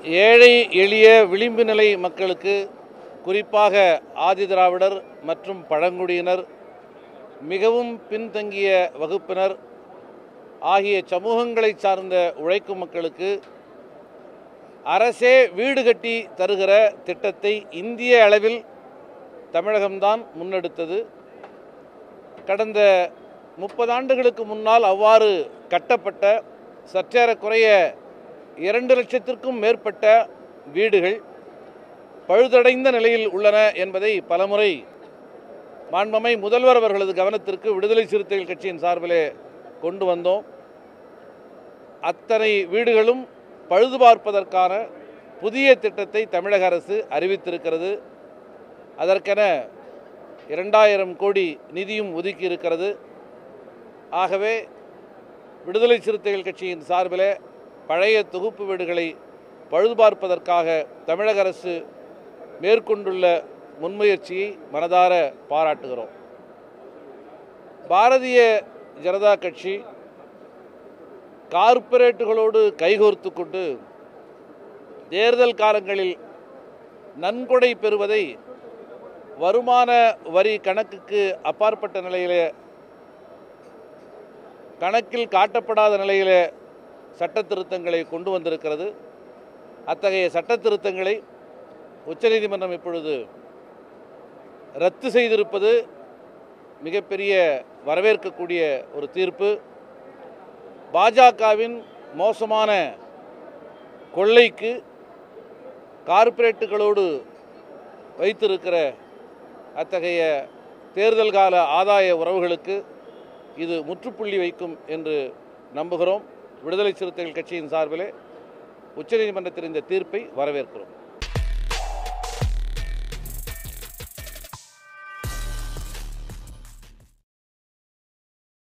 ஏழை எளிய விளிம்பு நிலை மக்களுக்கு குறிப்பாக ஆதிதிராவிடர் மற்றும் பழங்குடியினர் மிகவும் பின்தங்கிய வகுப்பினர் ஆகிய சமூகங்களை சார்ந்த உழைக்கும் மக்களுக்கு அரசே வீடு கட்டி தருகிற திட்டத்தை இந்திய அளவில் தமிழகம்தான் முன்னெடுத்தது கடந்த முப்பது ஆண்டுகளுக்கு முன்னால் அவ்வாறு கட்டப்பட்ட சற்றேறக்குறைய இரண்டு லட்சத்திற்கும் மேற்பட்ட வீடுகள் பழுதடைந்த நிலையில் உள்ளன என்பதை பலமுறை மாண்பமை முதல்வர் அவர்களது கவனத்திற்கு விடுதலை சிறுத்தைகள் கட்சியின் சார்பிலே கொண்டு வந்தோம் அத்தனை வீடுகளும் பழுது பார்ப்பதற்கான புதிய திட்டத்தை தமிழக அரசு அறிவித்திருக்கிறது அதற்கென இரண்டாயிரம் கோடி நிதியும் ஒதுக்கி இருக்கிறது ஆகவே விடுதலை சிறுத்தைகள் கட்சியின் சார்பில் பழைய தொகுப்பு வீடுகளை பழுதுபார்ப்பதற்காக தமிழக அரசு மேற்கொண்டுள்ள முன்முயற்சியை மனதார பாராட்டுகிறோம் பாரதிய ஜனதா கட்சி கார்ப்பரேட்டுகளோடு கைகோர்த்து கொண்டு தேர்தல் காலங்களில் நன்கொடை பெறுவதை வருமான வரி கணக்குக்கு அப்பாற்பட்ட நிலையிலே கணக்கில் காட்டப்படாத நிலையிலே சட்ட திருத்தங்களை கொண்டு வந்திருக்கிறது அத்தகைய சட்ட திருத்தங்களை உச்சநீதிமன்றம் இப்பொழுது ரத்து செய்திருப்பது மிகப்பெரிய வரவேற்கக்கூடிய ஒரு தீர்ப்பு பாஜகவின் மோசமான கொள்ளைக்கு கார்ப்பரேட்டுகளோடு வைத்திருக்கிற அத்தகைய தேர்தல் கால ஆதாய உறவுகளுக்கு இது முற்றுப்புள்ளி வைக்கும் என்று நம்புகிறோம் விடுதலை சிறுத்தைகள் கட்சியின் சார்பிலே உச்சநீதிமன்றத்தின் இந்த தீர்ப்பை வரவேற்கிறோம்